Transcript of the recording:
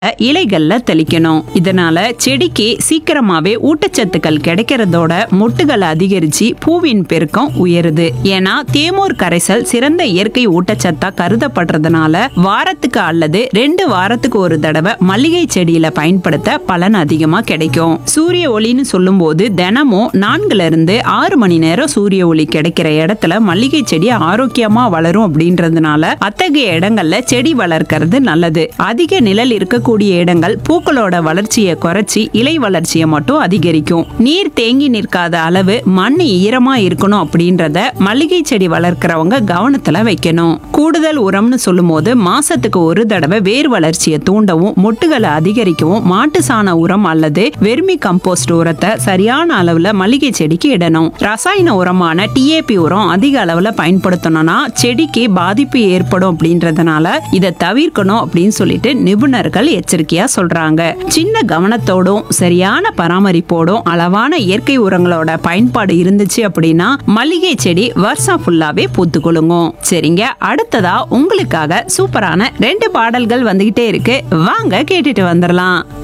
இலைகள்ல தெளிக்கணும் இதனால செடிக்கு சீக்கிரமாவே ஊட்டச்சத்துக்கள் கிடைக்கிறதோட மொட்டுகள் அதிகரிச்சு பூவின் பெருக்கம் உயருது ஏன்னா தேமூர் கரைசல் சிறந்த இயற்கை ஊட்டச்சத்தா கருதப்படுறதுனால வாரத்துக்கு அல்லது ரெண்டு வாரத்துக்கு ஒரு தடவை மல்லிகை செடியில பயன்படுத்த பலன் அதிகமா கிடைக்கும் சூரிய ஒளின்னு சொல்லும்போது தினமும் நான்குல இருந்து ஆறு மணி நேரம் சூரிய ஒளி கிடைக்கிற இடத்துல மல்லிகை செடி ஆரோக்கியமா வளரும் அப்படின்றதுனால அத்தகைய இடங்கள்ல செடி வளர்க்கறது நல்லது அதிக நிழல் இருக்கக்கூடிய இடங்கள் பூக்களோட வளர்ச்சியை குறைச்சி இலை வளர்ச்சியை மட்டும் அதிகரிக்கும் நீர் தேங்கி நிற்காத அளவு மண் ஈரமா இருக்கணும் அப்படின்றத மல்லிகை செடி வளர்க்கறவங்க கவனத்துல வைக்கணும் கூடுதல் உரம்னு சொல்லும்போது மாசத்துக்கு ஒரு தடவை வேர் வளர்ச்சியை தூண்டவும் மொட்டுகளை அதிகரிக்கவும் மாட்டு சாண உரம் அல்லது வெர்மி கம்போஸ்ட் உரத்தை சரியான அளவுல மல்லிகை செடிக்கு இடணும் ரசாயன உரமான டிஏபி உரம் அதிக அளவுல பயன்படுத்தணும்னா செடிக்கு பாதிப்பு ஏற்படும் அப்படின்றதுனால இதை தவிர்க்கணும் அப்படின்னு சொல்லிட்டு நிபுணர்கள் எச்சரிக்கையா சொல்றாங்க சின்ன கவனத்தோடும் சரியான பராமரிப்போடும் அளவான இயற்கை உரங்களோட பயன்பாடு இருந்துச்சு அப்படின்னா மல்லிகை செடி வருஷம் ஃபுல்லாவே பூத்து குலுங்கும் சரிங்க அடுத்ததா உங்களுக்காக சூப்பரான ரெண்டு பாடல்கள் வந்துகிட்டே இருக்கு வாங்க கேட்டுட்டு வந்துடலாம்